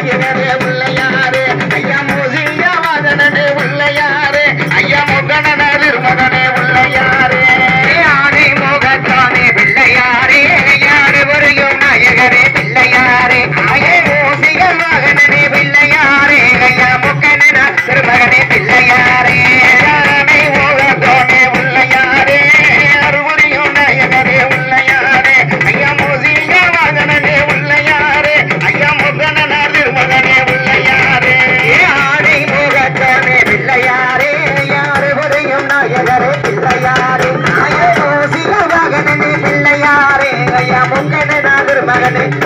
நாயகரே பிள்ளையாரே ஐயா மோசிங்க வாதனே பிள்ளையாரே ஐயா முகனே திருமகனே பிள்ளையாரே ஆனை முகத்தானே பிள்ளையாரே யாரு வரையும் நாயகரே பிள்ளையாரே ஐயா மோசிங்க மகனே பிள்ளையாரே ஐயா முகனே திருமகனே பிள்ளையாரே யானை முகத்தானே பிள்ளையாரே அறுபடியும் நாயகரே பிள்ளையாரே ஐயா மோசிங்க மகனே பிள்ளையாரே ஐயா முகனே திருமகனே பிள்ளையாரே ஆனை முகத்தானே பிள்ளையாரே யாரு வரையும் நாயகரே பிள்ளையாரே ஐயா மோசிங்க மகனே பிள்ளையாரே ஐயா முகனே திருமகனே